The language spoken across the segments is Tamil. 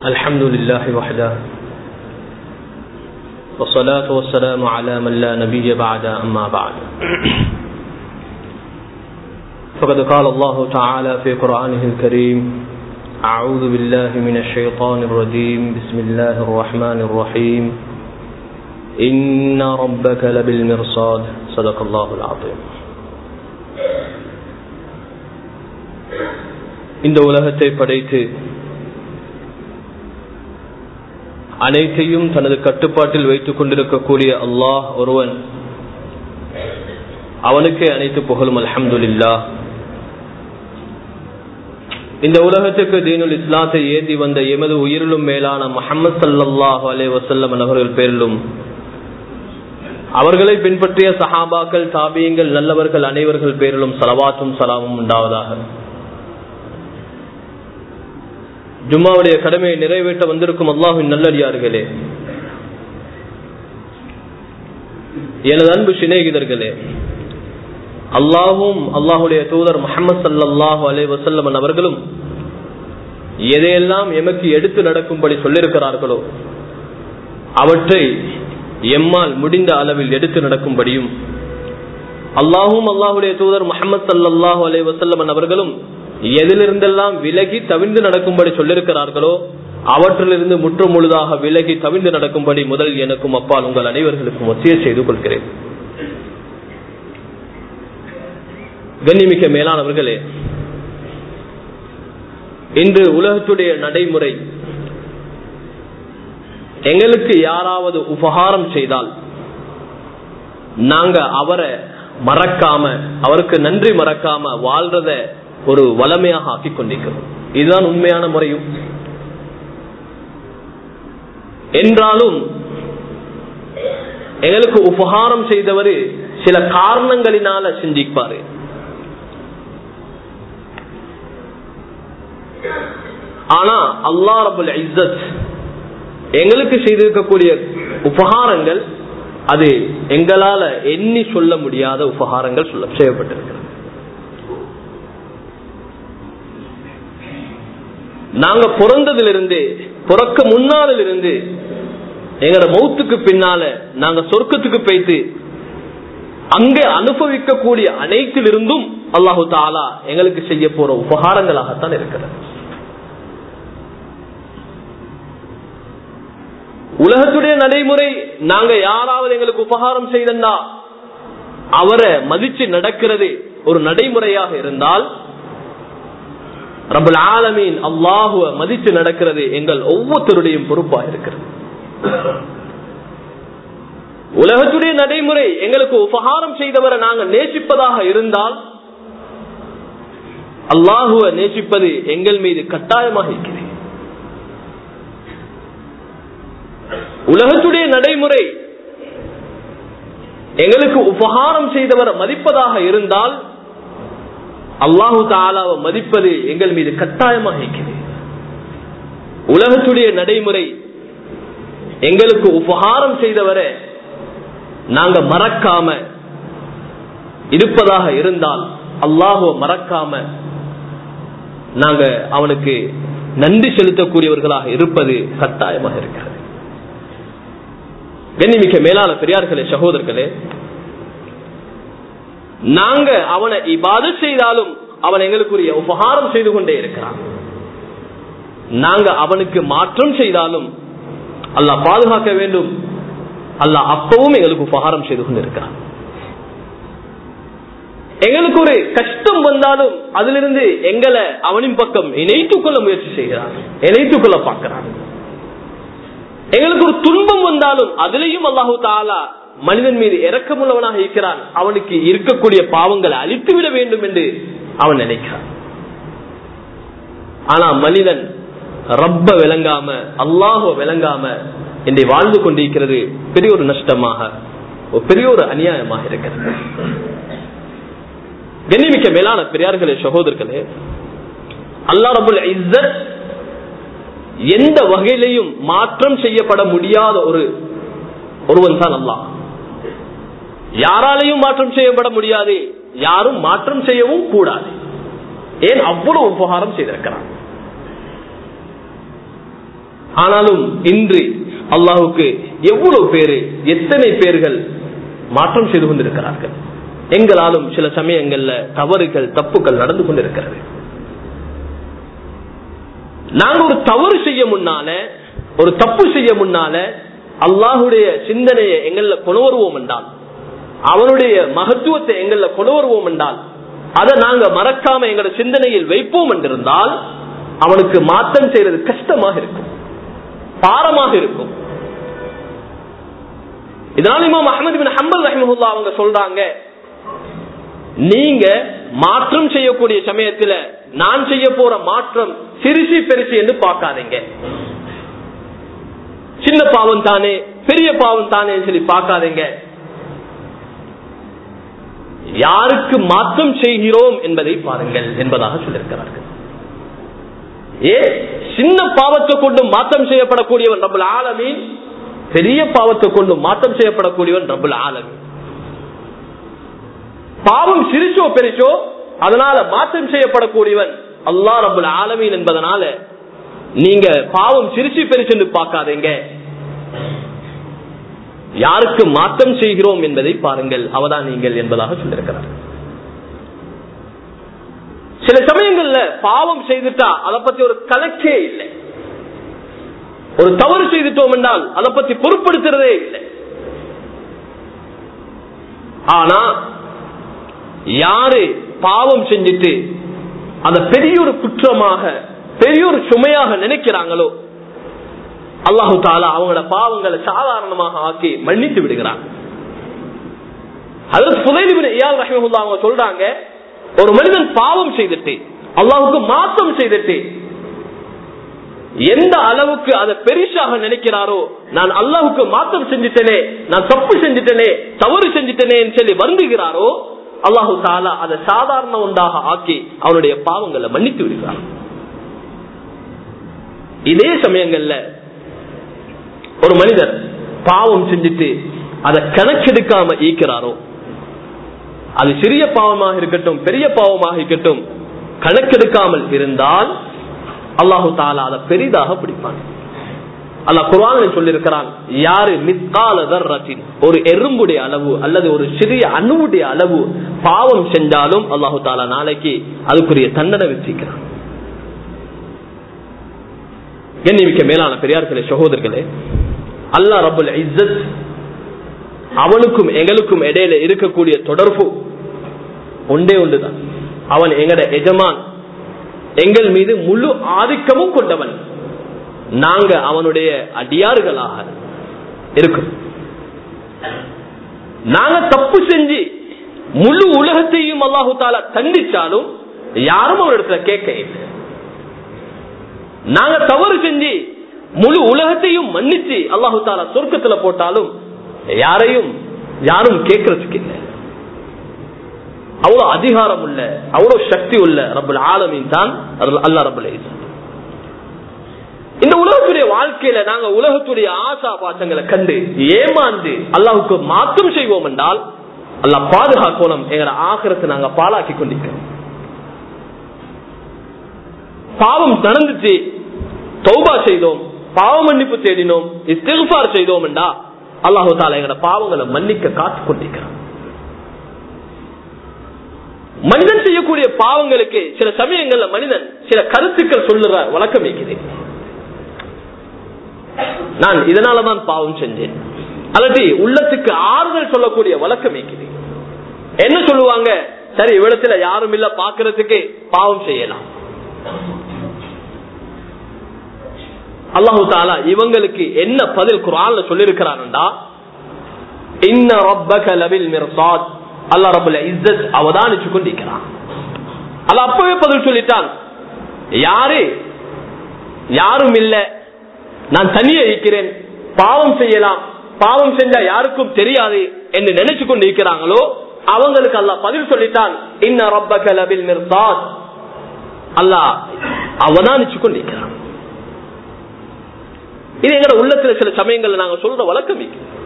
الحمد لله وحده والصلاة والسلام على من لا نبي بعد أما بعد فقد قال الله تعالى في قرآنه الكريم أعوذ بالله من الشيطان الرجيم بسم الله الرحمن الرحيم إن ربك لبالمرصاد صدق الله العظيم இந்த உலகத்தை படைத்து அனைத்தையும் தனது கட்டுப்பாட்டில் வைத்துக் கொண்டிருக்கக்கூடிய அல்லாஹ் ஒருவன் அவனுக்கே அனைத்து புகழும் அலமதுல்லா இந்த உலகத்துக்கு தீனுல் இஸ்லாத்தை ஏந்தி வந்த எமது உயிரிலும் மேலான முகமது சல்லாஹூ அலே வசல்லம் அவர்கள் பேரிலும் அவர்களை பின்பற்றிய சஹாபாக்கள் தாபியங்கள் நல்லவர்கள் அனைவர்கள் பேரிலும் சலவாத்தும் சலாமும் உண்டாவதாக ஜும்மாவுடைய கடமையை நிறைவேற்ற வந்திருக்கும் அல்லாஹின் நல்லடியார்களே எனது அன்பு சிநேகிதர்களே அல்லாஹும் அல்லாஹுடைய தூதர் முகமது சல்லாஹூ அலே வசல்லமன் அவர்களும் எதையெல்லாம் எமக்கு எடுத்து நடக்கும்படி சொல்லியிருக்கிறார்களோ அவற்றை எம்மால் முடிந்த அளவில் எடுத்து நடக்கும்படியும் அல்லாஹும் அல்லாஹுடைய தூதர் முகமது சல்லாஹூ அலே வசல்லமன் அவர்களும் எதிலிருந்தெல்லாம் விலகி தவிர்ந்து நடக்கும்படி சொல்லிருக்கிறார்களோ அவற்றிலிருந்து முற்று முழுதாக விலகி தவிர்ந்து நடக்கும்படி முதல் எனக்கும் அப்பால் உங்கள் அனைவர்களுக்கும் ஒத்திய செய்து கொள்கிறேன் கண்ணிமிக்க மேலானவர்களே இன்று உலகத்துடைய நடைமுறை எங்களுக்கு யாராவது உபகாரம் செய்தால் நாங்க அவரை மறக்காம அவருக்கு நன்றி மறக்காம வாழ்றத ஒரு வளமையாக ஆக்கிக் கொண்டிருக்கிறோம் இதுதான் உண்மையான முறையும் என்றாலும் எங்களுக்கு உபகாரம் செய்தவர் சில காரணங்களினால சிந்திப்பாரு ஆனா அல்லா ரபுல் இஸ்ஸத் எங்களுக்கு செய்திருக்கக்கூடிய உபகாரங்கள் அது எங்களால எண்ணி சொல்ல முடியாத உபகாரங்கள் சொல்ல செய்யப்பட்டிருக்கிறது நாங்க பிறந்ததிலிருந்து பிறக்க முன்னாலிருந்து எங்களோட மௌத்துக்கு பின்னால நாங்க சொர்க்கத்துக்கு போய்த்து அங்கே அனுபவிக்கக்கூடிய அனைத்திலிருந்தும் அல்லாஹு தாலா எங்களுக்கு செய்ய போற உபகாரங்களாகத்தான் இருக்கிறது உலகத்துடைய நடைமுறை நாங்க யாராவது எங்களுக்கு உபகாரம் செய்தா அவரை மதிச்சு நடக்கிறது ஒரு நடைமுறையாக இருந்தால் ரபுல் ஆலமீன் அல்லாஹுவ மதித்து நடக்கிறது எங்கள் ஒவ்வொருத்தருடைய பொறுப்பாக இருக்கிறது உலகத்துடைய நடைமுறை எங்களுக்கு உபகாரம் செய்தவரை நாங்கள் நேசிப்பதாக இருந்தால் அல்லாஹுவ நேசிப்பது எங்கள் மீது கட்டாயமாக இருக்கிறது உலகத்துடைய நடைமுறை எங்களுக்கு உபகாரம் செய்தவரை மதிப்பதாக இருந்தால் அல்லாஹு தாலாவை மதிப்பது எங்கள் மீது கட்டாயமாக இருக்கிறது உலகத்துடைய நடைமுறை எங்களுக்கு உபகாரம் செய்தவரை நாங்க மறக்காம இருப்பதாக இருந்தால் அல்லாஹுவ மறக்காம நாங்க அவனுக்கு நன்றி செலுத்தக்கூடியவர்களாக இருப்பது கட்டாயமாக இருக்கிறது கண்ணிமிக்க மேலான பெரியார்களே சகோதரர்களே நாங்க அவனை இபாத செய்தாலும் அவன் எங்களுக்குரிய உபகாரம் செய்து கொண்டே இருக்கிறான் நாங்க அவனுக்கு மாற்றம் செய்தாலும் அல்லாஹ் பாதுகாக்க வேண்டும் அல்லாஹ் அப்பவும் எங்களுக்கு உபகாரம் செய்து கொண்டிருக்கிறான் எங்களுக்கு ஒரு கஷ்டம் வந்தாலும் அதிலிருந்து எங்களை அவனின் பக்கம் இணைத்துக் கொள்ள முயற்சி செய்கிறான் இணைத்துக் கொள்ள பார்க்கிறான் எங்களுக்கு ஒரு துன்பம் வந்தாலும் அதிலையும் அல்லாஹூ தாலா மனிதன் மீது இறக்கமுள்ளவனாக இருக்கிறான் அவனுக்கு இருக்கக்கூடிய பாவங்களை அழித்துவிட வேண்டும் என்று அவன் நினைக்கிறான் ஆனா மனிதன் ரப்ப விளங்காம அல்லாஹுவ விளங்காம என்னை வாழ்ந்து கொண்டிருக்கிறது பெரிய ஒரு நஷ்டமாக ஒரு பெரிய ஒரு அநியாயமாக இருக்கிறது கண்ணிமிக்க மேலான பெரியார்களே சகோதரர்களே அல்லா ரபுல் இஸ்ஸத் எந்த வகையிலையும் மாற்றம் செய்யப்பட முடியாத ஒரு ஒருவன் தான் அல்லாஹ் யாராலையும் மாற்றம் செய்யப்பட முடியாது யாரும் மாற்றம் செய்யவும் கூடாது ஏன் அவ்வளவு உபகாரம் செய்திருக்கிறான் ஆனாலும் இன்று அல்லாஹுக்கு எவ்வளவு பேரு எத்தனை பேர்கள் மாற்றம் செய்து கொண்டிருக்கிறார்கள் எங்களாலும் சில சமயங்கள்ல தவறுகள் தப்புகள் நடந்து கொண்டிருக்கிறது நாங்க ஒரு தவறு செய்ய முன்னால ஒரு தப்பு செய்ய முன்னால அல்லாஹுடைய சிந்தனையை எங்கள்ல கொண்டு வருவோம் என்றால் அவனுடைய மகத்துவத்தை எங்கள்ல கொண்டு வருவோம் என்றால் அதை நாங்க மறக்காம எங்களோட சிந்தனையில் வைப்போம் என்றிருந்தால் அவனுக்கு மாற்றம் செய்யறது கஷ்டமாக இருக்கும் பாரமாக இருக்கும் இதனால இமாம் அஹமது பின் ஹம்பல் ரஹிமஹுல்லா அவங்க சொல்றாங்க நீங்க மாற்றம் செய்யக்கூடிய சமயத்துல நான் செய்ய போற மாற்றம் சிறுசி பெருசு என்று பார்க்காதீங்க சின்ன பாவம் தானே பெரிய பாவம் தானே சொல்லி பார்க்காதீங்க யாருக்கு மாற்றம் செய்கிறோம் என்பதை பாருங்கள் என்பதாக சொல்லியிருக்கிறார்கள் ஏ சின்ன பாவத்தை கொண்டு மாற்றம் செய்யப்படக்கூடியவன் ரபுல் ஆலமீன் பெரிய பாவத்தை கொண்டு மாற்றம் செய்யப்படக்கூடியவன் ரபுல் ஆலமீன் பாவம் சிரிச்சோ பெருசோ அதனால மாற்றம் செய்யப்படக்கூடியவன் அல்லா ரபுல் ஆலமீன் என்பதனால நீங்க பாவம் சிரிச்சு பெருசு பார்க்காதீங்க யாருக்கு மாற்றம் செய்கிறோம் என்பதை பாருங்கள் அவதான் நீங்கள் என்பதாக சொல்லியிருக்கிறார் சில சமயங்கள்ல பாவம் செய்துட்டா அதை பத்தி ஒரு கணக்கே இல்லை ஒரு தவறு செய்துட்டோம் என்றால் அதை பத்தி பொருட்படுத்துறதே இல்லை ஆனா யாரு பாவம் செஞ்சுட்டு அத பெரிய ஒரு குற்றமாக பெரிய ஒரு சுமையாக நினைக்கிறாங்களோ அல்லாஹு தாலா அவங்களோட பாவங்களை சாதாரணமாக ஆக்கி மன்னித்து விடுகிறாங்க அதாவது புதைலிபின் இயால் ரஹிமஹுல்லா அவங்க சொல்றாங்க ஒரு மனிதன் பாவம் செய்துட்டு அல்லாஹுக்கு மாற்றம் செய்துட்டு எந்த அளவுக்கு அதை பெரிசாக நினைக்கிறாரோ நான் அல்லாஹுக்கு மாற்றம் செஞ்சுட்டேனே நான் தப்பு செஞ்சுட்டேனே தவறு செஞ்சுட்டேனே சொல்லி வருந்துகிறாரோ அல்லாஹு தாலா அதை சாதாரண ஒன்றாக ஆக்கி அவனுடைய பாவங்களை மன்னித்து விடுகிறார் இதே சமயங்கள்ல ஒரு மனிதர் பாவம் செஞ்சுட்டு அதை கணக்கெடுக்காம ஈக்கிறாரோ அது சிறிய பாவமாக இருக்கட்டும் பெரிய பாவமாக இருக்கட்டும் கணக்கெடுக்காமல் இருந்தால் அல்லாஹு தாலா அதை பெரிதாக பிடிப்பான் அல்லாஹ் குரான் சொல்லியிருக்கிறான் யாரு மித்தால தர்ரத்தின் ஒரு எறும்புடைய அளவு அல்லது ஒரு சிறிய அணுவுடைய அளவு பாவம் செஞ்சாலும் அல்லாஹு தாலா நாளைக்கு அதுக்குரிய தண்டனை வச்சிருக்கிறான் எண்ணிமிக்க மேலான பெரியார்களே சகோதரர்களே அல்லா ரபுல் இஸ்ஸத் அவனுக்கும் எங்களுக்கும் இடையில இருக்கக்கூடிய தொடர்பு ஒன்றே ஒன்றுதான் அவன் எங்கட எஜமான் எங்கள் மீது முழு ஆதிக்கமும் கொண்டவன் நாங்க அவனுடைய அடியார்களாக இருக்கும் நாங்க தப்பு செஞ்சு முழு உலகத்தையும் அல்லாஹு தாலா தண்டிச்சாலும் யாரும் அவரிடத்துல கேட்க இல்லை நாங்க தவறு செஞ்சு முழு உலகத்தையும் மன்னிச்சு அல்லாஹு தாலா சொர்க்கத்துல போட்டாலும் யாரையும் யாரும் கேட்கறதுக்கு இல்லை அவ்வளவு அதிகாரம் உள்ள அவ்வளவு சக்தி உள்ள ரபுல் ஆலமின் தான் அல்லா ரபுல் இந்த உலகத்துடைய வாழ்க்கையில நாங்க உலகத்துடைய ஆசா பாசங்களை கண்டு ஏமாந்து அல்லாஹுக்கு மாற்றம் செய்வோம் என்றால் அல்லா பாதுகாக்கணும் எங்களை ஆகிறத்தை நாங்க பாலாக்கி கொண்டிருக்கிறோம் பாவம் நடந்துச்சு தௌபா செய்தோம் பாவ மன்னிப்பு தேடினோம் இஸ்திஃபார் செய்தோம் என்றா அல்லாஹு தாலா எங்களோட பாவங்களை மன்னிக்க காத்து கொண்டிருக்கிறான் மனிதன் செய்யக்கூடிய பாவங்களுக்கு சில சமயங்கள்ல மனிதன் சில கருத்துக்கள் சொல்லுற வழக்கம் இருக்குது நான் இதனாலதான் பாவம் செஞ்சேன் அல்லது உள்ளத்துக்கு ஆறுதல் சொல்லக்கூடிய வழக்கம் இருக்குது என்ன சொல்லுவாங்க சரி இவ்விடத்துல யாரும் இல்ல பாக்குறதுக்கு பாவம் செய்யலாம் அல்லாஹு தாலா இவங்களுக்கு என்ன பதில் குரான்ல சொல்லிருக்கிறான்டா இன்ன ரப்பக லபில் மிர்சாத் அல்லா ரபுல்ல இஸ்ஸத் அவதானிச்சு கொண்டிருக்கிறான் அல்ல அப்பவே பதில் சொல்லிட்டான் யாரு யாரும் இல்ல நான் தனியே இருக்கிறேன் பாவம் செய்யலாம் பாவம் செஞ்சா யாருக்கும் தெரியாது என்று நினைச்சு கொண்டு இருக்கிறாங்களோ அவங்களுக்கு அல்லா பதில் சொல்லிட்டான் இன்ன ரப்பக லபில் மிர்சாத் அல்லாஹ் அவதானிச்சு கொண்டிருக்கிறான் இது எங்கட உள்ளத்துல சில சமயங்கள்ல நாங்க சொல்ற வழக்கம்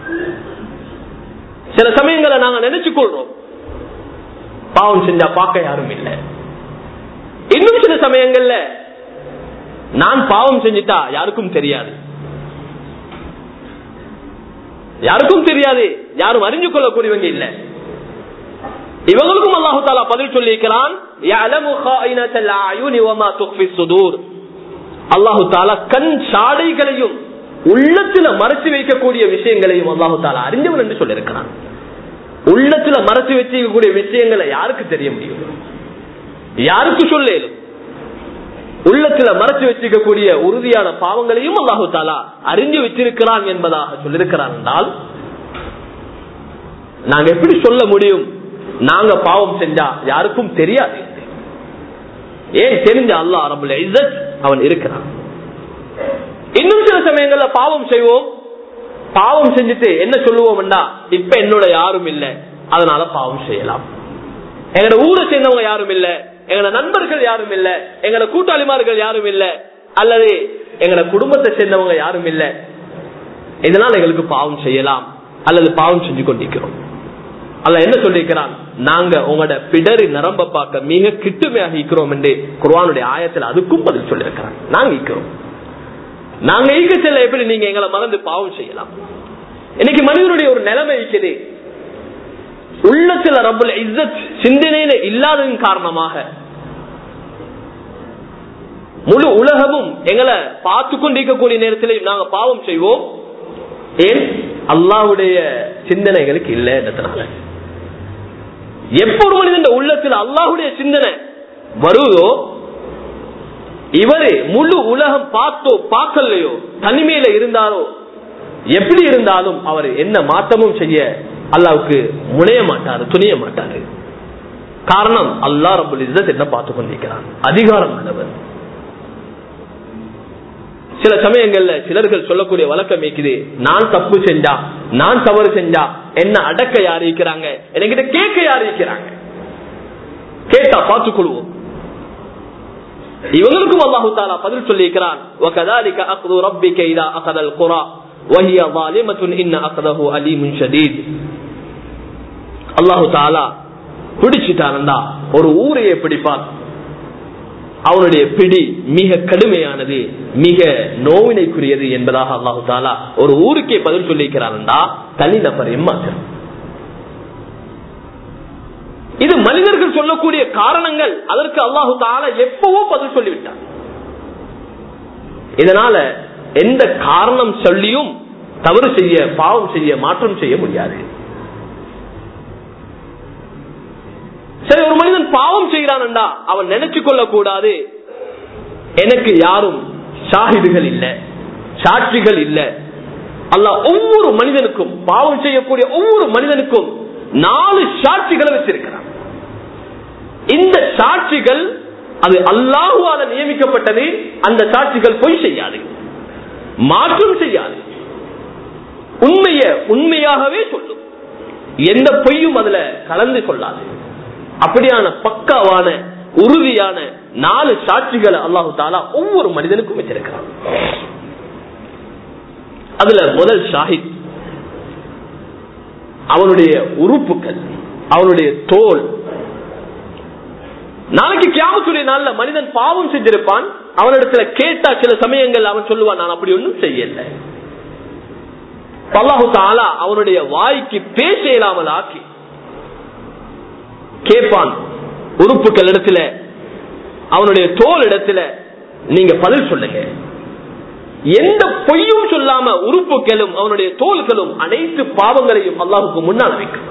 சில சமயங்களை நாங்க நினைச்சு கொள்றோம் பாவம் செஞ்சா பார்க்க யாரும் இல்லை இன்னும் சில சமயங்கள்ல நான் பாவம் செஞ்சிட்டா யாருக்கும் தெரியாது யாருக்கும் தெரியாது யாரும் அறிஞ்சு கொள்ளக்கூடியவங்க இல்ல இவங்களுக்கும் அல்லாஹு தாலா பதில் சொல்லியிருக்கிறான் அல்லாஹு தாலா கண் சாடைகளையும் உள்ளத்துல மறைச்சு வைக்கக்கூடிய விஷயங்களையும் அல்லாஹு தாலா அறிஞ்சவன் என்று சொல்லியிருக்கிறான் உள்ளத்துல மறைச்சு வச்சிருக்கக்கூடிய விஷயங்களை யாருக்கு தெரிய முடியும் யாருக்கு சொல்லும் உள்ளத்துல மறைச்சு வச்சிருக்கக்கூடிய உறுதியான பாவங்களையும் அல்லாஹு தாலா அறிஞ்சு வச்சிருக்கிறான் என்பதாக சொல்லியிருக்கிறான் என்றால் நாங்க எப்படி சொல்ல முடியும் நாங்க பாவம் செஞ்சா யாருக்கும் தெரியாது ஏன் தெரிஞ்ச அல்லா ரபுல் இஸ்ஸத் அவன் இருக்கிறான் இன்னும் சில சமயங்கள்ல பாவம் செய்வோம் பாவம் செஞ்சுட்டு என்ன சொல்லுவோம்டா இப்ப என்னோட யாரும் இல்ல அதனால பாவம் செய்யலாம் எங்களோட ஊரை சேர்ந்தவங்க யாரும் இல்ல எங்களோட நண்பர்கள் யாரும் இல்ல எங்களோட கூட்டாளிமார்கள் யாரும் இல்ல அல்லது எங்களோட குடும்பத்தை சேர்ந்தவங்க யாரும் இல்ல இதனால எங்களுக்கு பாவம் செய்யலாம் அல்லது பாவம் செஞ்சு கொண்டிருக்கிறோம் அல்ல என்ன சொல்லியிருக்கிறான் நாங்க உங்களோட பிடரி நரம்ப பார்க்க மிக கிட்டுமையாக இருக்கிறோம் என்று குர்வானுடைய ஆயத்தில் அதுக்கும் பதில் சொல்லியிருக்கிறான் நாங்க இருக்கிறோம் நாங்க ஈக்க செல்ல எப்படி நீங்க எங்களை மறந்து பாவம் செய்யலாம் இன்னைக்கு மனிதனுடைய ஒரு நிலைமை இருக்குது உள்ளத்துல ரப்புல இஸ்ஸத் சிந்தனையில இல்லாததன் காரணமாக முழு உலகமும் எங்களை பார்த்து கொண்டிருக்கக்கூடிய நேரத்தில் நாங்க பாவம் செய்வோம் ஏன் அல்லாவுடைய சிந்தனைகளுக்கு இல்லை என்றதுனால எப்ப ஒரு மனிதன் உள்ளத்தில் அல்லாஹுடைய சிந்தனை வருவதோ இவரு முழு உலகம் பார்த்தோ பார்க்கலையோ தனிமையில இருந்தாரோ எப்படி இருந்தாலும் அவர் என்ன மாற்றமும் செய்ய அல்லாவுக்கு முனைய மாட்டாரு துணிய மாட்டாரு காரணம் அல்லா ரபுல் இஸ்ஸத் என்ன பார்த்து கொண்டிருக்கிறான் அதிகாரம் உள்ளவர் சில சமயங்கள்ல சிலர்கள் சொல்லக்கூடிய வழக்கம் இருக்குது நான் தப்பு செஞ்சா நான் தவறு செஞ்சா என்ன அடக்க யார் இருக்கிறாங்க என்கிட்ட கேட்க யார் இருக்கிறாங்க கேட்டா பார்த்துக் கொள்வோம் இவங்களுக்கும் அல்லாஹு தாலா பதில் சொல்லியிருக்கிறான் وَكَذَلِكَ أَخْذُ رَبِّكَ إِذَا أَخَذَ الْقُرَى وَهِيَ ظَالِمَةٌ إِنَّ أَخْذَهُ أَلِيمٌ شَدِيدٌ அல்லாஹு தாலா பிடிச்சிட்டானண்டா ஒரு ஊரையே பிடிப்பான் அவனுடைய பிடி மிக கடுமையானது மிக நோவினைக்குரியது என்பதாக அல்லாஹு தாலா ஒரு ஊருக்கே பதில் சொல்லியிருக்கிறான்டா தனிநபர் எம்மாத்திரம் இது மனிதர்கள் சொல்லக்கூடிய காரணங்கள் அதற்கு அல்லாஹு தாலா எப்பவோ பதில் சொல்லிவிட்டார் இதனால எந்த காரணம் சொல்லியும் தவறு செய்ய பாவம் செய்ய மாற்றம் செய்ய முடியாது சரி ஒரு மனிதன் பாவம் செய்கிறான்டா அவன் நினைச்சு கொள்ள கூடாது எனக்கு யாரும் ஷாஹிதுகள் இல்ல சாட்சிகள் இல்ல அல்ல ஒவ்வொரு மனிதனுக்கும் பாவம் செய்யக்கூடிய ஒவ்வொரு மனிதனுக்கும் நாலு சாட்சிகளை வச்சிருக்கிறான் இந்த சாட்சிகள் அது அல்லாஹுவால நியமிக்கப்பட்டது அந்த சாட்சிகள் பொய் செய்யாது மாற்றம் செய்யாது உண்மைய உண்மையாகவே சொல்லும் எந்த பொய்யும் அதுல கலந்து கொள்ளாது அப்படியான பக்காவான உறுதியான நாலு சாட்சிகளை அல்லாஹு தாலா ஒவ்வொரு மனிதனுக்கும் வச்சிருக்கிறான் அதுல முதல் ஷாஹித் அவனுடைய உறுப்புகள் அவனுடைய தோல் நாளைக்கு கியாமத்துடைய நாள்ல மனிதன் பாவம் செஞ்சிருப்பான் அவனிடத்துல கேட்டா சில சமயங்கள் அவன் சொல்லுவான் நான் அப்படி ஒன்றும் செய்யல பல்லாஹு தாலா அவனுடைய வாய்க்கு பேச இயலாமல் ஆக்கி கேட்பான் உறுப்புகள் இடத்துல அவனுடைய தோல் இடத்துல நீங்க பதில் சொல்லுங்க எந்த பொய்யும் சொல்லாம உறுப்புகளும் அவனுடைய தோள்களும் அனைத்து பாவங்களையும் அல்லாஹுக்கு முன்னால் வைக்கும்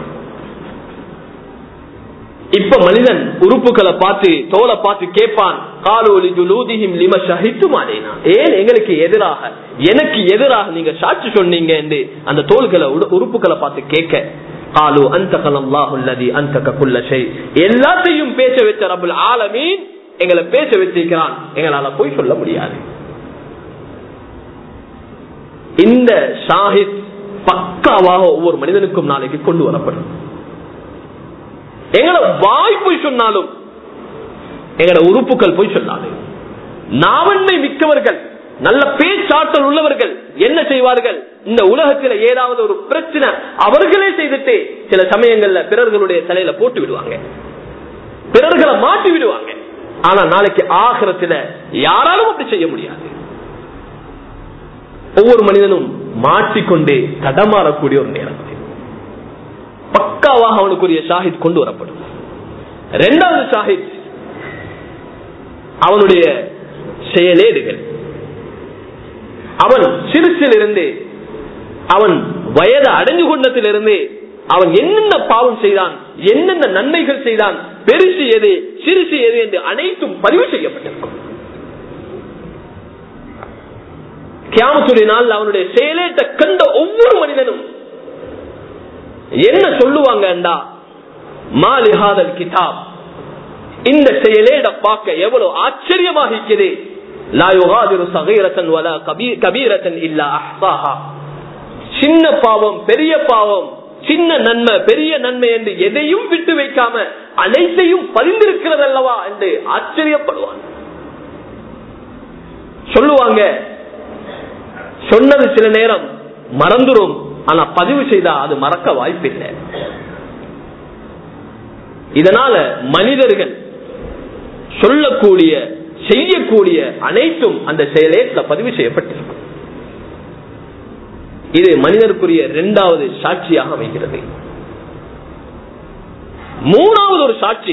இப்ப மனிதன் உறுப்புகளை பார்த்து தோலை பார்த்து கேட்பான் காலோலி ஜுலூதிஹிம் லிம ஷஹித்துமானேனா ஏன் எங்களுக்கு எதிராக எனக்கு எதிராக நீங்க சாட்சி சொன்னீங்க என்று அந்த தோள்களை உறுப்புகளை பார்த்து கேட்க காலு அந்த கலம்லாஹுல்லதி அந்த குல்ல செய் எல்லாத்தையும் பேச வச்ச ரபுல் ஆலமீன் எங்களை பேச வச்சிருக்கிறான் எங்களால போய் சொல்ல முடியாது இந்த ஷாஹித் பக்காவாக ஒவ்வொரு மனிதனுக்கும் நாளைக்கு கொண்டு வரப்படும் எங்களோட வாய் போய் சொன்னாலும் எங்களோட உறுப்புகள் போய் சொன்னாலும் நாவன்மை மிக்கவர்கள் நல்ல பேச்சாற்றல் உள்ளவர்கள் என்ன செய்வார்கள் இந்த உலகத்துல ஏதாவது ஒரு பிரச்சனை அவர்களே செய்துட்டு சில சமயங்கள்ல பிறர்களுடைய தலையில போட்டு விடுவாங்க பிறர்களை மாட்டி விடுவாங்க ஆனா நாளைக்கு ஆகிரத்துல யாராலும் அப்படி செய்ய முடியாது ஒவ்வொரு மனிதனும் மாட்டிக்கொண்டே தடமாறக்கூடிய ஒரு நேரம் அது. பக்காவாக அவனுக்குரிய ஷாஹித் கொண்டு வரப்படும் இரண்டாவது ஷாஹித் அவனுடைய செயலேடுகள் அவன் சிறுசிலிருந்து அவன் வயது அடைஞ்சு கொண்டதிலிருந்து அவன் என்னென்ன பாவம் செய்தான் என்னென்ன நன்மைகள் செய்தான் பெருசு எது சிறுசு எது என்று அனைத்தும் பதிவு செய்யப்பட்டிருக்கும் கியாமத்துடைய நாள் அவனுடைய செயலேட்ட கண்ட ஒவ்வொரு மனிதனும் என்ன சொல்லுவாங்கண்டா மாலிஹாதல் கிதாப் இந்த செயலேட பார்க்க எவ்வளவு ஆச்சரியமாக இருக்குது லா யுகாதிரு சகீரத்தன் வலா கபீ கபீரத்தன் இல்லா அஹ்சாஹா சின்ன பாவம் பெரிய பாவம் சின்ன நன்மை பெரிய நன்மை என்று எதையும் விட்டு வைக்காம அனைத்தையும் பதிந்திருக்கிறது அல்லவா என்று ஆச்சரியப்படுவான் சொல்லுவாங்க சொன்னது சில நேரம் மறந்துரும் ஆனா பதிவு செய்தா அது மறக்க வாய்ப்பில்லை இதனால மனிதர்கள் சொல்லக்கூடிய செய்யக்கூடிய அனைத்தும் அந்த செயலேற்ற பதிவு செய்யப்பட்டிருக்கும் இது மனிதனுக்குரிய இரண்டாவது சாட்சியாக அமைகிறது மூணாவது ஒரு சாட்சி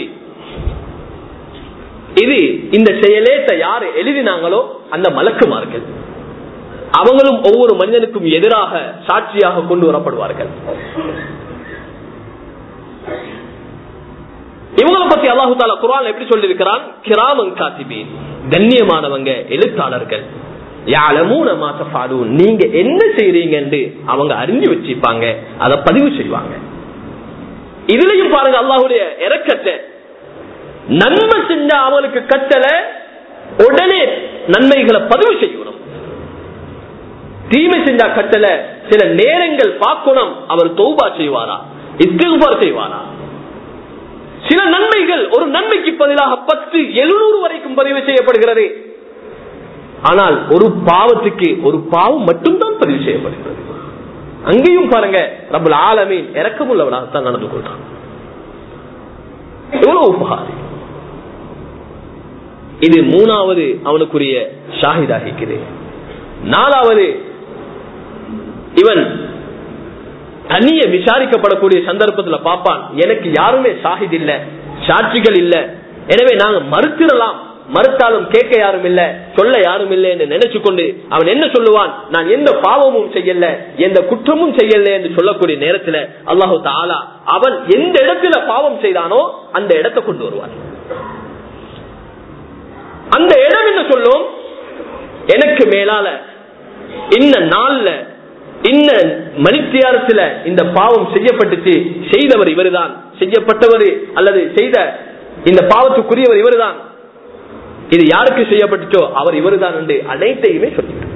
இது இந்த செயலேற்ற யாரு எழுதினாங்களோ அந்த மலக்குமார்கள் அவங்களும் ஒவ்வொரு மனிதனுக்கும் எதிராக சாட்சியாக கொண்டு வரப்படுவார்கள் இவங்களை பத்தி அல்லாஹு தாலா குரான் எப்படி சொல்லியிருக்கிறான் கிராமன் காத்திபீன் கண்ணியமானவங்க எழுத்தாளர்கள் யாழமூன மாசப்பாடு நீங்க என்ன செய்றீங்கன்னு அவங்க அறிஞ்சு வச்சுப்பாங்க அதை பதிவு செய்வாங்க இதுலயும் பாருங்க அல்லாஹுடைய இறக்கத்தை நன்மை செஞ்சா அவனுக்கு கட்டளை உடனே நன்மைகளை பதிவு செய்யணும் தீமை செஞ்சா கட்டளை சில நேரங்கள் பார்க்கணும் அவர் தௌபா செய்வாரா இஸ்திகுபார் செய்வாரா சில நன்மைகள் ஒரு நன்மைக்கு பதிலாக பத்து எழுநூறு வரைக்கும் பதிவு செய்யப்படுகிறது ஆனால் ஒரு பாவத்துக்கு ஒரு பாவம் மட்டும்தான் பதிவு செய்யப்படுகிறது அங்கேயும் பாருங்க ரபுல் ஆலமீன் இறக்கமுள்ளவனாகத்தான் நடந்து கொள்றான் எவ்வளவு உபகாரி இது மூணாவது அவனுக்குரிய ஷாஹிதாகிக்குது நாலாவது இவன் தனிய விசாரிக்கப்படக்கூடிய சந்தர்ப்பத்தில் பார்ப்பான் எனக்கு யாருமே ஷாஹித் இல்ல சாட்சிகள் இல்ல எனவே நாங்க மறுத்திடலாம் மறுத்தாலும் கேட்க யாரும் இல்ல சொல்ல யாரும் இல்லை என்று நினைச்சு கொண்டு அவன் என்ன சொல்லுவான் நான் எந்த பாவமும் செய்யல எந்த குற்றமும் செய்யல என்று சொல்லக்கூடிய நேரத்தில் அல்லாஹு தாலா அவன் எந்த இடத்துல பாவம் செய்தானோ அந்த இடத்தை கொண்டு வருவான் அந்த இடம் என்ன சொல்லும் எனக்கு மேலால இன்ன நாள்ல இன்ன மணித்தியாரத்துல இந்த பாவம் செய்யப்பட்டுச்சு செய்தவர் இவருதான் செய்யப்பட்டவர் அல்லது செய்த இந்த பாவத்துக்குரியவர் இவருதான் இது யாருக்கு செய்யப்பட்டுச்சோ அவர் இவருதான் என்று அனைத்தையுமே சொல்லிட்டார்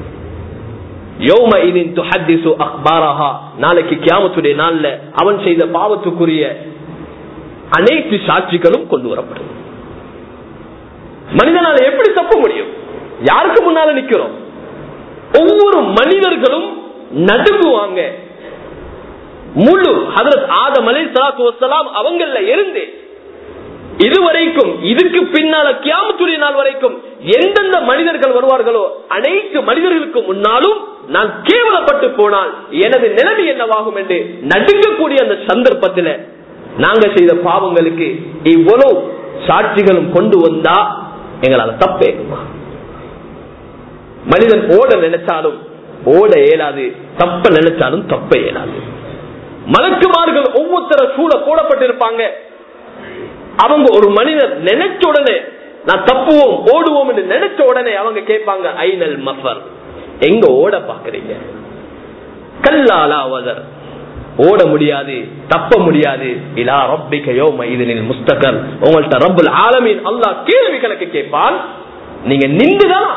நாளைக்கு கியாமத்துடைய நாள்ல அவன் செய்த பாவத்துக்குரிய அனைத்து சாட்சிகளும் கொண்டு வரப்படும் மனிதனால எப்படி தப்ப முடியும் யாருக்கு முன்னால நிக்கிறோம் ஒவ்வொரு மனிதர்களும் நடுங்குவாங்க முழு ஹதரத் ஆதம் அலை சலாத்து வசலாம் அவங்கள இருந்து இதுவரைக்கும் இதுக்கு பின்னால கியாமத்துடைய நாள் வரைக்கும் எந்தெந்த மனிதர்கள் வருவார்களோ அனைத்து மனிதர்களுக்கு முன்னாலும் நான் கேவலப்பட்டு போனால் எனது நிலைமை என்னவாகும் என்று நடுங்கக்கூடிய அந்த சந்தர்ப்பத்தில் நாங்க செய்த பாவங்களுக்கு இவ்வளவு சாட்சிகளும் கொண்டு வந்தா எங்களால தப்பேகுமா மனிதன் ஓட நினைச்சாலும் ஓட இயலாது தப்ப நினைச்சாலும் தப்ப இயலாது மலக்குமார்கள் ஒவ்வொருத்தர சூழ போடப்பட்டிருப்பாங்க அவங்க ஒரு மனிதர் நினைச்ச உடனே நான் தப்புவோம் ஓடுவோம் என்று நினைச்ச உடனே அவங்க கேட்பாங்க ஐநல் மஃபர் எங்க ஓட பாக்குறீங்க கல்லாலா வதர் ஓட முடியாது தப்ப முடியாது இலா ரப்பிக்க யோம இதனில் முஸ்தகர் உங்கள்ட்ட ரப்புல் ஆலமீன் அல்லாஹ் கேள்வி கணக்கு கேட்பான் நீங்க நின்றுதான்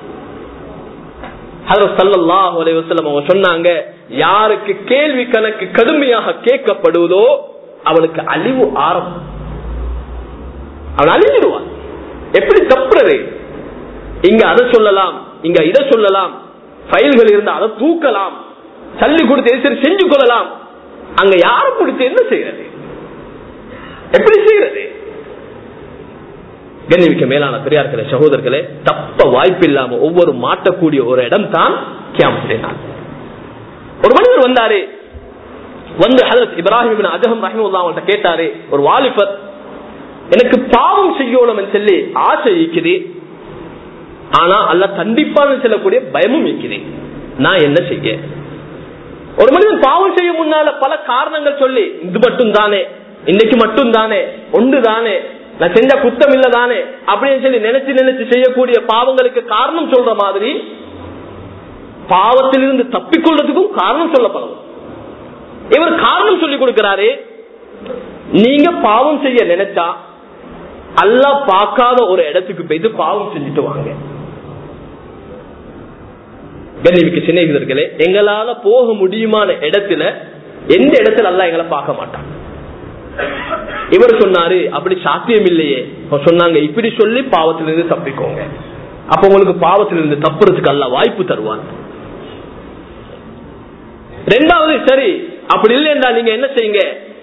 அவங்க சொன்னாங்க யாருக்கு கேள்வி கணக்கு கடுமையாக கேட்கப்படுவதோ அவனுக்கு அழிவு ஆரம்பம் அவன் அழிஞ்சிடுவான் எப்படி தப்புறது இங்க அதை சொல்லலாம் இங்க இதை சொல்லலாம் ஃபைல்கள் இருந்தா அதை தூக்கலாம் தள்ளி கொடுத்து சரி செஞ்சு கொள்ளலாம் அங்க யாரும் கொடுத்து என்ன செய்யறது எப்படி செய்யறது கண்ணிமிக்க மேலான பெரியார்களே சகோதரர்களே தப்ப வாய்ப்பு இல்லாம ஒவ்வொரு மாட்டக்கூடிய ஒரு இடம் தான் கியாமத்துடைய நாள் ஒரு மனிதர் வந்தாரு வந்து ஹதரத் இப்ராஹிம் அஜகம் ரஹிமுல்லா அவங்கள்ட்ட கேட்டாரு ஒரு வாலிபர் எனக்கு பாவம் செய்யணும் சொல்லி ஆசை இருக்குது ஆனா அல்ல தண்டிப்பான்னு சொல்லக்கூடிய பயமும் இருக்குது நான் என்ன செய்ய ஒரு மனிதன் பாவம் செய்ய முன்னால பல காரணங்கள் சொல்லி இது மட்டும் தானே இன்னைக்கு மட்டும் தானே ஒன்று தானே நான் செஞ்ச குத்தம் இல்ல தானே அப்படின்னு சொல்லி நினைச்சு நினைச்சு செய்யக்கூடிய பாவங்களுக்கு காரணம் சொல்ற மாதிரி பாவத்திலிருந்து தப்பிக்கொள்றதுக்கும் காரணம் சொல்லப்படும் இவர் காரணம் சொல்லி கொடுக்கிறாரு நீங்க பாவம் செய்ய நினைச்சா அல்ல பார்க்காத ஒரு இடத்துக்கு போயிட்டு பாவம் செஞ்சுட்டு வாங்க கண்ணிமிக்க சிநேகிதர்களே எங்களால போக முடியுமான இடத்துல எந்த இடத்துல அல்ல எங்களை பார்க்க மாட்டான் இவர் சொன்னாரு அப்படி சாத்தியம் இல்லையே சொன்னாங்க இப்படி சொல்லி பாவத்திலிருந்து தப்பிக்கோங்க அப்ப உங்களுக்கு பாவத்திலிருந்து தப்புறதுக்கு அல்ல வாய்ப்பு தருவான் ரெண்டாவது சரி அப்படி இல்லையா நீங்க என்ன செய்யுங்க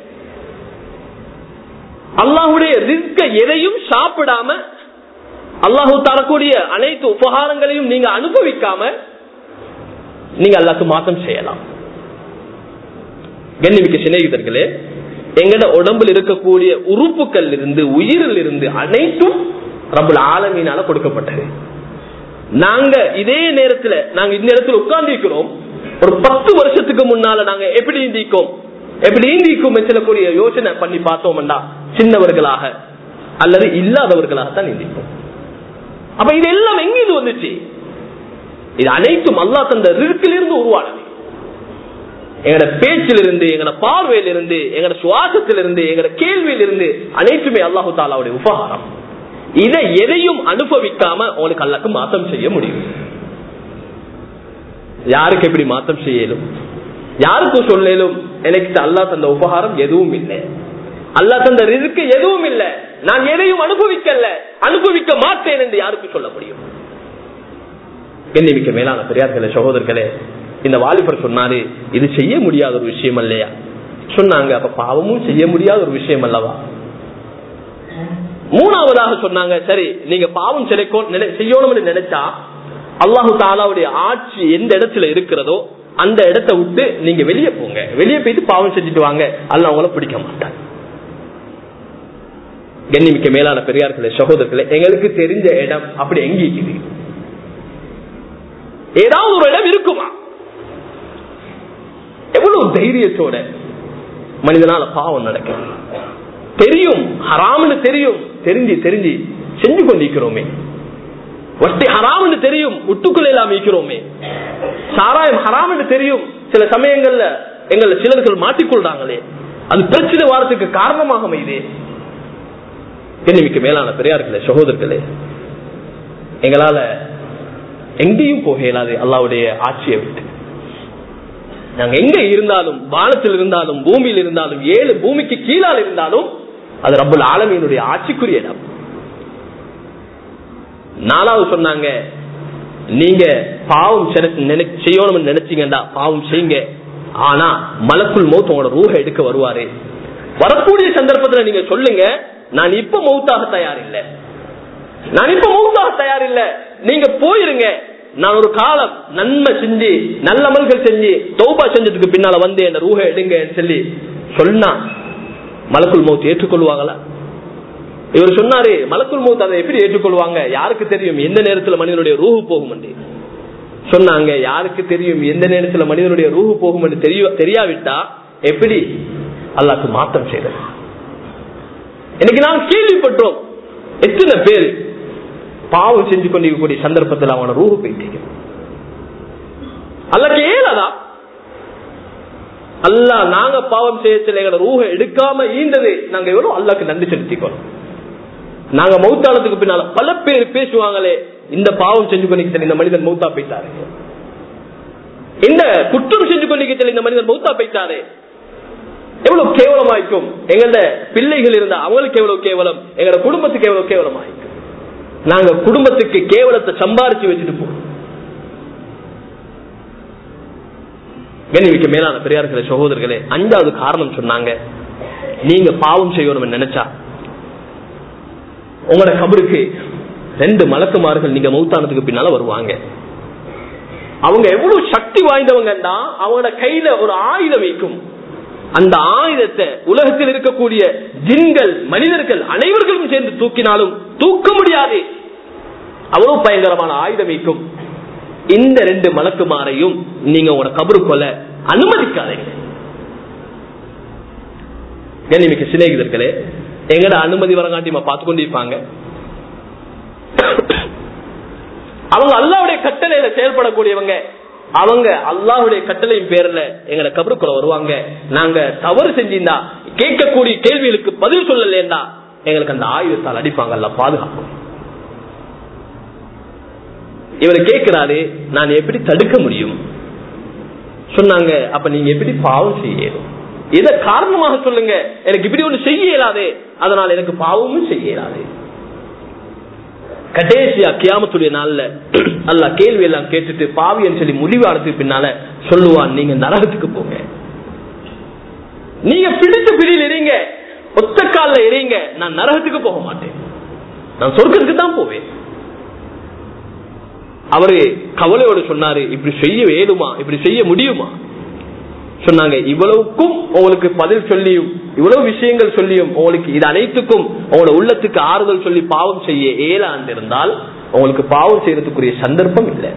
அல்லாஹுடைய ரிஸ்க எதையும் சாப்பிடாம அல்லாஹு தரக்கூடிய அனைத்து உபகாரங்களையும் நீங்க அனுபவிக்காம நீங்க அல்லாக்கு மாற்றம் செய்யலாம் கண்ணிமிக்க சிநேகிதர்களே எங்கட உடம்புல இருக்கக்கூடிய உறுப்புகள் இருந்து உயிரில் இருந்து அனைத்தும் ரபுல் ஆலமீனால கொடுக்கப்பட்டது நாங்க இதே நேரத்துல நாங்க இந்த இடத்துல உட்கார்ந்து இருக்கிறோம் ஒரு பத்து வருஷத்துக்கு முன்னால நாங்க எப்படி இந்திக்கோம் எப்படி இந்திக்கும் சொல்லக்கூடிய யோசனை பண்ணி பார்த்தோம்டா சின்னவர்களாக அல்லது இல்லாதவர்களாக தான் இந்திப்போம் அப்ப இது எல்லாம் எங்க இது வந்துச்சு இது அனைத்தும் அல்லா தந்த ரிற்கிலிருந்து உருவானது எங்கட பேச்சிலிருந்து எங்கட பார்வையிலிருந்து எங்கட சுவாசத்திலிருந்து எங்கட கேள்வியிலிருந்து அனைத்துமே அல்லாஹு தாலாவுடைய உபகாரம் இதை எதையும் அனுபவிக்காம உங்களுக்கு அல்லாக்கு மாற்றம் செய்ய முடியும் யாருக்கு எப்படி மாற்றம் செய்யலும் யாருக்கும் சொல்லலும் எனக்கு அல்லா தந்த உபகாரம் எதுவும் இல்லை அல்லா தந்த ரிதுக்கு எதுவும் இல்லை நான் எதையும் அனுபவிக்கல அனுபவிக்க மாட்டேன் என்று யாருக்கும் சொல்ல முடியும் எண்ணிமிக்க மேலான பெரியார்களே சகோதரர்களே இந்த வாலிபர் சொன்னாரு இது செய்ய முடியாத ஒரு விஷயம் இல்லையா சொன்னாங்க அப்ப பாவமும் செய்ய முடியாத ஒரு விஷயம் அல்லவா மூணாவதாக சொன்னாங்க சரி நீங்க பாவம் செய்யணும்னு நினைச்சா அல்லாஹு தாலாவுடைய ஆட்சி எந்த இடத்துல இருக்கிறதோ அந்த இடத்தை விட்டு நீங்க வெளியே போங்க வெளியே போயிட்டு பாவம் செஞ்சுட்டு வாங்க அல்ல அவங்கள பிடிக்க மாட்டாங்க கண்ணிமிக்க மேலான பெரியார்களே சகோதரர்களே எங்களுக்கு தெரிஞ்ச இடம் அப்படி எங்க இருக்குது ஏதாவது ஒரு இடம் இருக்குமா எவ்வளவு தைரியத்தோட மனிதனால பாவம் நடக்கும் தெரியும் ஹராம்னு தெரியும் தெரிஞ்சு தெரிஞ்சு செஞ்சு கொண்டிருக்கிறோமே வட்டி ஹராம்னு தெரியும் உட்டுக்குள்ள எல்லாம் இருக்கிறோமே சாராயம் ஹராம்னு தெரியும் சில சமயங்கள்ல எங்களை சிலர்கள் மாட்டிக்கொள்றாங்களே அது பிரச்சனை வாரத்துக்கு காரணமாக அமைதே என்னமிக்க மேலான பெரியார்களே சகோதரர்களே எங்களால எங்கேயும் போக இயலாது அல்லாவுடைய ஆட்சியை விட்டு நாங்க எங்க இருந்தாலும் வானத்தில் இருந்தாலும் பூமியில் இருந்தாலும் ஏழு பூமிக்கு கீழால் இருந்தாலும் அது ரப்புல் ஆலமீனுடைய ஆட்சிக்குரிய இடம் நாலாவது சொன்னாங்க நீங்க பாவம் செய்யணும்னு நினைச்சீங்கடா பாவம் செய்யுங்க ஆனா மலக்குள் மௌத் உங்களோட ரூஹ எடுக்க வருவாரு வரக்கூடிய சந்தர்ப்பத்துல நீங்க சொல்லுங்க நான் இப்ப மௌத்தாக தயார் இல்ல நான் இப்ப மௌத்தாக தயார் இல்ல நீங்க போயிருங்க நான் ஒரு காலம் நன்மை செஞ்சு நல்ல அமல்கள் செஞ்சு தௌபா செஞ்சதுக்கு பின்னால வந்து என்ன ரூஹ எடுங்க சொல்லி சொன்னா மலக்குள் மௌத் ஏற்றுக்கொள்வாங்களா இவர் சொன்னாரு மலக்குள் மௌத் அதை எப்படி ஏற்றுக்கொள்வாங்க யாருக்கு தெரியும் எந்த நேரத்துல மனிதனுடைய ரூஹு போகும் சொன்னாங்க யாருக்கு தெரியும் எந்த நேரத்துல மனிதனுடைய ரூஹு போகும் என்று தெரியாவிட்டா எப்படி அல்லாக்கு மாற்றம் செய்தது இன்னைக்கு நாம் கேள்விப்பட்டோம் எத்தனை பேர் பாவம் செஞ்சு கொண்டிருக்கக்கூடிய சந்தர்ப்பத்தில் அவன ரூஹு போயிட்டீங்க அல்லக்கு ஏலதா அல்லா நாங்க பாவம் செய்யல எங்களை ரூஹ எடுக்காம ஈந்தது நாங்க எவ்வளவு அல்லாக்கு நன்றி செலுத்திக்கணும் நாங்க மௌத்தாளத்துக்கு பின்னால பல பேர் பேசுவாங்களே இந்த பாவம் செஞ்சு கொண்டிருக்கிற இந்த மனிதன் மௌத்தா போயிட்டாரு இந்த குற்றம் செஞ்சு கொண்டிருக்கிற இந்த மனிதன் மௌத்தா போயிட்டாரு எவ்வளவு கேவலமாய்க்கும் எங்களோட பிள்ளைகள் இருந்தா அவங்களுக்கு எவ்வளவு கேவலம் எங்களோட குடும்பத்துக்கு எவ்வளவு கேவலமாய்க்கும் நாங்க குடும்பத்துக்கு கேவலத்தை சம்பாரிச்சு வச்சுட்டு போறோம் கண்ணிமிக்க மேலான பெரியார்களே சகோதரர்களே அஞ்சாவது காரணம் சொன்னாங்க நீங்க பாவம் செய்யணும் நினைச்சா உங்களோட கபருக்கு ரெண்டு மலக்குமார்கள் நீங்க மௌத்தானதுக்கு பின்னால வருவாங்க அவங்க எவ்வளவு சக்தி வாய்ந்தவங்கன்னா அவங்களோட கையில ஒரு ஆயுதம் வைக்கும் அந்த ஆயுதத்தை உலகத்தில் இருக்கக்கூடிய ஜின்கள் மனிதர்கள் அனைவர்களும் சேர்ந்து தூக்கினாலும் தூக்க முடியாது அவ்வளவு பயங்கரமான ஆயுதம் வைக்கும் இந்த ரெண்டு மலக்குமாரையும் நீங்க உங்களோட கபரு கொள்ள அனுமதிக்காதீங்க கண்ணிமிக்க சிநேகிதர்களே எங்கட அனுமதி வரங்காட்டி பார்த்து கொண்டிருப்பாங்க அவங்க அல்லாவுடைய கட்டளையில செயல்படக்கூடியவங்க அவங்க அல்லாஹுடைய கட்டளையின் பேர்ல எங்களை கபருக்குள்ள வருவாங்க நாங்க தவறு செஞ்சிருந்தா கேட்கக்கூடிய கேள்விகளுக்கு பதில் சொல்லலேண்டா எங்களுக்கு அந்த ஆயுதத்தால் அடிப்பாங்க அல்ல பாதுகாக்கும் இவர் கேட்கிறாரு நான் எப்படி தடுக்க முடியும் சொன்னாங்க அப்ப நீங்க எப்படி பாவம் செய்யணும் இதை காரணமாக சொல்லுங்க எனக்கு இப்படி ஒண்ணு செய்ய இயலாது அதனால எனக்கு பாவமும் செய்ய இயலாது கடைசியா கியாமத்துடைய நாள்ல அல்ல கேள்வி எல்லாம் கேட்டுட்டு பாவியன்னு சொல்லி முடிவானதுக்கு பின்னால சொல்லுவான் நீங்க நரகத்துக்கு போங்க நீங்க பிடிச்ச பிடியில் இருங்க ஒத்த கால இருங்க நான் நரகத்துக்கு போக மாட்டேன் நான் சொர்க்கத்துக்கு தான் போவேன் அவரு கவலையோடு சொன்னாரு இப்படி செய்ய வேணுமா இப்படி செய்ய முடியுமா சொன்னாங்க இவ்வளவுக்கும் உங்களுக்கு பதில் சொல்லியும் இவ்வளவு விஷயங்கள் சொல்லியும் உங்களுக்கு இது அனைத்துக்கும் உங்களோட உள்ளத்துக்கு ஆறுதல் சொல்லி பாவம் செய்ய ஏழாண்டு இருந்தால் உங்களுக்கு பாவம் செய்யறதுக்குரிய சந்தர்ப்பம் இல்லை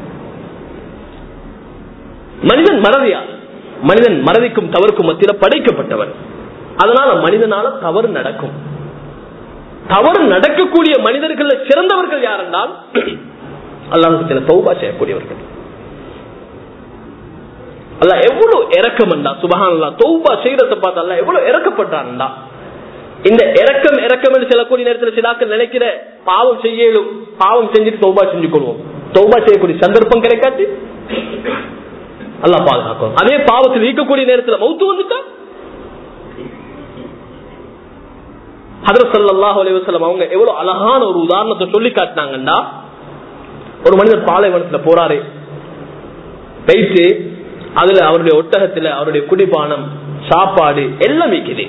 மனிதன் மறதியால் மனிதன் மறதிக்கும் தவறுக்கும் மத்தியில படைக்கப்பட்டவன் அதனால மனிதனால தவறு நடக்கும் தவறு நடக்கக்கூடிய மனிதர்கள் சிறந்தவர்கள் யார் என்றால் அல்லாஹத்துல தௌபா செய்யக்கூடியவர்கள் அல்ல எவ்வளவு இறக்கம்டா சுபகான் தௌபா செய்யறத பார்த்து அல்ல எவ்வளவு இறக்கப்பட்டான்டா இந்த இறக்கம் இறக்கம் என்று சொல்லக்கூடிய நேரத்தில் சிலாக்கள் நினைக்கிற பாவம் செய்யலும் பாவம் செஞ்சுட்டு தௌபா செஞ்சு கொள்வோம் தௌபா செய்யக்கூடிய சந்தர்ப்பம் கிடைக்காது அல்லா பாதுகாக்கும் அதே பாவத்தில் ஈக்கக்கூடிய நேரத்தில் மௌத்து வந்துட்டா ஹதரசல்லாஹ் அலைவசலம் அவங்க எவ்வளவு அழகான ஒரு உதாரணத்தை சொல்லி காட்டினாங்கன்னா ஒரு மனிதர் பாலைவனத்துல போறாரு போயிட்டு அதுல அவருடைய ஒட்டகத்துல அவருடைய குடிபானம் சாப்பாடு எல்லாம் வைக்குது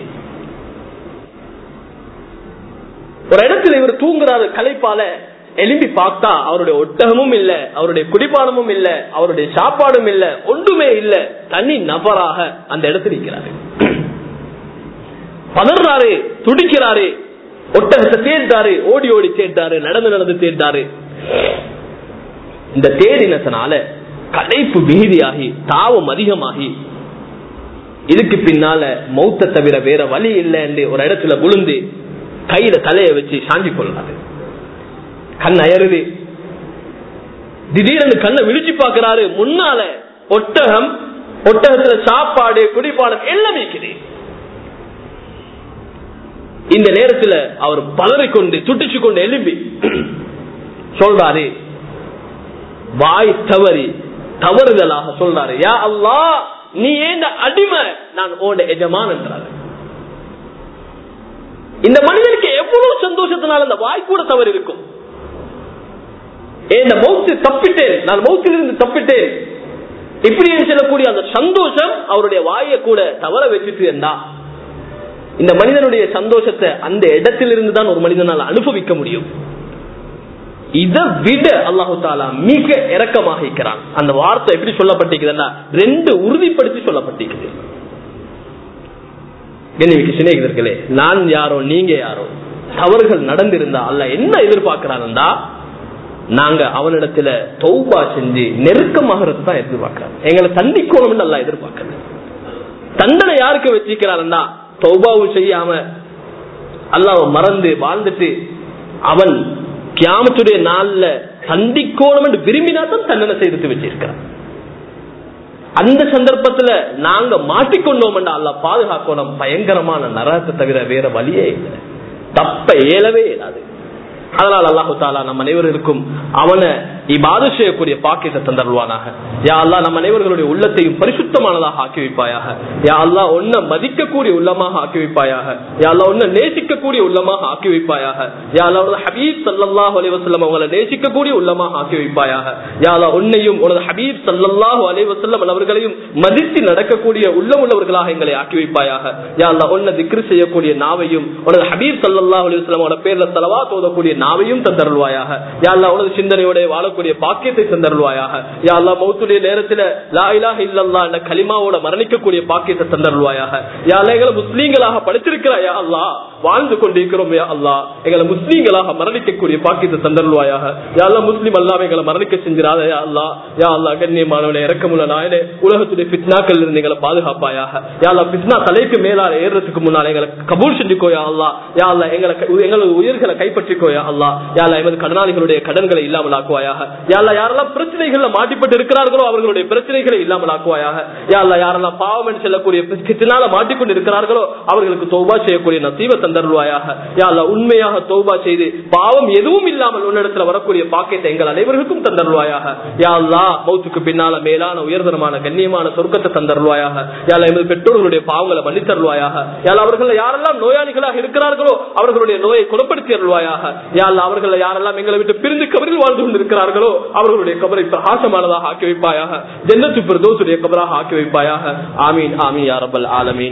ஒரு இடத்துல இவர் தூங்குறாரு களைப்பால எலும்பி பார்த்தா அவருடைய ஒட்டகமும் இல்ல அவருடைய குடிபானமும் இல்ல அவருடைய சாப்பாடும் இல்ல ஒன்றுமே இல்ல தனி நபராக அந்த இடத்துல இருக்கிறாரு பதறாரு துடிக்கிறாரு ஒட்டகத்தை தேர்ந்தாரு ஓடி ஓடி தேர்ந்தாரு நடந்து நடந்து தேர்ந்தாரு இந்த தேடினத்தினால களைப்பு மிகுதியாகி தாவம் அதிகமாகி இதுக்கு பின்னால மௌத்த தவிர வேற வழி இல்லை என்று ஒரு இடத்துல விழுந்து கையில தலைய வச்சு சாஞ்சி கொள்ளாது கண் அயருது திடீரென்று கண்ணை விழிச்சு பார்க்கிறாரு முன்னால ஒட்டகம் ஒட்டகத்துல சாப்பாடு குடிப்பாடம் எல்லாம் இருக்குது இந்த நேரத்துல அவர் பலரிக்கொண்டு துட்டிச்சு கொண்டு எழும்பி சொல்றாரு வாய் தவறி தவறுதலாக சொல்றாரு யா அல்லா நீ ஏந்த அடிமை நான் ஓட எஜமான் என்றாரு இந்த மனிதனுக்கு எவ்வளவு சந்தோஷத்தினால் அந்த வாய் கூட தவறு இருக்கும் இந்த மௌத்து தப்பிட்டேன் நான் மௌத்திலிருந்து தப்பிட்டேன் இப்படி சொல்லக்கூடிய அந்த சந்தோஷம் அவருடைய வாயை கூட தவற வச்சுட்டு இருந்தா இந்த மனிதனுடைய சந்தோஷத்தை அந்த இடத்திலிருந்து தான் ஒரு மனிதனால் அனுபவிக்க முடியும் இதை விட அல்லாஹு தாலா மிக இறக்கமாக இருக்கிறான் அந்த வார்த்தை எப்படி சொல்லப்பட்டிருக்குதுன்னா ரெண்டு உறுதிப்படுத்தி சொல்லப்பட்டிருக்குது கண்ணிமிக்கு சிநேகிதர்களே நான் யாரோ நீங்க யாரோ தவறுகள் நடந்திருந்தா அல்ல என்ன எதிர்பார்க்கிறான்டா நாங்க அவனிடத்துல தௌபா செஞ்சு நெருக்கமாக தான் எதிர்பார்க்கிறான் எங்களை தண்டிக்கணும் நல்லா எதிர்பார்க்கறது தண்டனை யாருக்கு வச்சிருக்கிறான்டா தௌபாவும் செய்யாம அல்லாஹ் மறந்து வாழ்ந்துட்டு அவன் கியாமத்துடைய நாள்ல சந்திக்கோணும் என்று விரும்பினா தான் தண்டனை செய்து வச்சிருக்கிறான் அந்த சந்தர்ப்பத்துல நாங்க மாட்டிக்கொண்டோம் அல்ல பாதுகாக்கணும் பயங்கரமான நரகத்தை தவிர வேற வழியே இல்லை தப்ப இயலவே இயலாது அதனால் அல்லாஹு தாலா நம் அனைவருக்கும் அவனை இபாது செய்யக்கூடிய பாக்கியத்தை தந்தருவானாக யா அல்லா நம் அனைவர்களுடைய உள்ளத்தையும் பரிசுத்தமானதாக ஆக்கி வைப்பாயாக யா அல்லா ஒன்ன மதிக்க மதிக்கக்கூடிய உள்ளமாக ஆக்கி வைப்பாயாக யாழ்லா உன்னை நேசிக்கக்கூடிய உள்ளமாக ஆக்கி வைப்பாயாக யாழ்லா உனது ஹபீப் சல்லாஹ் அலைவசல்லம் அவங்களை நேசிக்கக்கூடிய உள்ளமாக ஆக்கி வைப்பாயாக யாழ்லா உன்னையும் உனது ஹபீப் சல்லாஹு அலைவசல்லம் அவர்களையும் மதித்து நடக்கக்கூடிய உள்ளம் உள்ளவர்களாக எங்களை ஆக்கி வைப்பாயாக யாழ்லா உன்னை திக்ரு செய்யக்கூடிய நாவையும் உனது ஹபீப் சல்லாஹ் அலைவசல்லம் அவனோட பேர்ல செலவா தோதக்கூடிய நாவையும் தந்தருள்வாயாக யாழ்லா உனது சிந்தனையோட வாழக்கூடிய பாக்கியத்தை தந்தருள்வாயாக யாழ்லா மௌத்துடைய நேரத்துல லா இலாஹ இல்லல்லா என்ற கலிமாவோட மரணிக்கக்கூடிய பாக்கியத்தை தந்தருள்வாயாக யாழ்லா எங்களை முஸ்லீம்களாக படிச்சிருக்கிறாயா அல்லா வாழ்ந்து கொண்டிருக்கிறோம் யா அல்லா எங்களை முஸ்லீம்களாக மரணிக்கக்கூடிய பாக்கியத்தை தந்தருள்வாயாக யாழ்லா முஸ்லீம் அல்லாம எங்களை மரணிக்க செஞ்சிடாத யா அல்லா யா அல்லா கண்ணியமானவனை இறக்கமுள்ள நாயனே உலகத்துடைய பித்னாக்கள் இருந்து எங்களை பாதுகாப்பாயாக யாழ்லா பித்னா தலைக்கு மேலால ஏறுறதுக்கு முன்னால எங்களை கபூல் செஞ்சுக்கோயா அல்லா யா அல்லா எங்களை எங்களது உயிர்களை கைப்பற்றிக்கோயா அல்லா யாழ்லா எமது கடனாளிகளுடைய கடன்களை இல்லாமல் ஆக்குவாயாக யாழ்லா யாரெல்லாம் பிரச்சனைகள்ல மாட்டிப்பட்டு இருக்கிறார்களோ அவர்களுடைய பிரச்சனைகளை இல்லாமல் ஆக்குவாயாக யாழ்லா யாரெல்லாம் பாவம் செல்லக்கூடிய பித்தினால மாட்டிக்கொண்டு இருக்கிறார்களோ அவர்களுக்கு தௌபா செய்யக்கூடிய நசீவ தந்தருள்வாயாக யாழ்லா உண்மையாக தௌபா செய்து பாவம் எதுவும் இல்லாமல் உன்னிடத்துல வரக்கூடிய பாக்கியத்தை எங்கள் அனைவருக்கும் தந்தருள்வாயாக யாழ்லா மௌத்துக்கு பின்னால மேலான உயர்தரமான கண்ணியமான சொர்க்கத்தை தந்தருள்வாயாக யாழ்லா எமது பெற்றோர்களுடைய பாவங்களை மன்னித்தருள்வாயாக யாழ் அவர்கள் யாரெல்லாம் நோயாளிகளாக இருக்கிறார்களோ அவர்களுடைய நோயை குணப்படுத்தி அருள்வாயாக யாழ் அவர்கள் யாரெல்லாம் எங்களை விட்டு பிரிந்து கபரில் வாழ்ந்து கொண்டிருக்கிறார்களோ அவர்களுடைய கபரை பிரகாசமானதாக ஆக்கி வைப்பாயாக ஜன்னத்து பிரதோசுடைய கபராக ஆக்கி வைப்பாயாக ஆமீன் ஆமீன் யாரபல் ஆலமீன்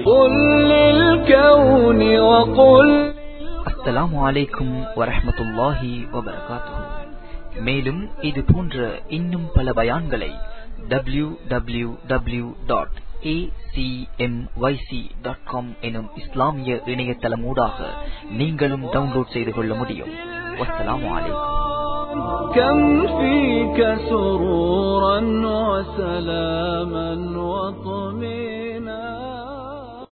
அஸ்ஸலாமு அலைக்கும் வரஹமத்துல்லாஹி வபரகாத்துஹு மேலும் இது போன்ற இன்னும் பல பயான்களை W W W dot acmyc.com எனும் இஸ்லாமிய இணையதளம் ஊடாக நீங்களும் டவுன்லோட் செய்து கொள்ள முடியும் வஸ்ஸலாமு அலைக்கும் كم فيك سرورا وسلاما وطمئنا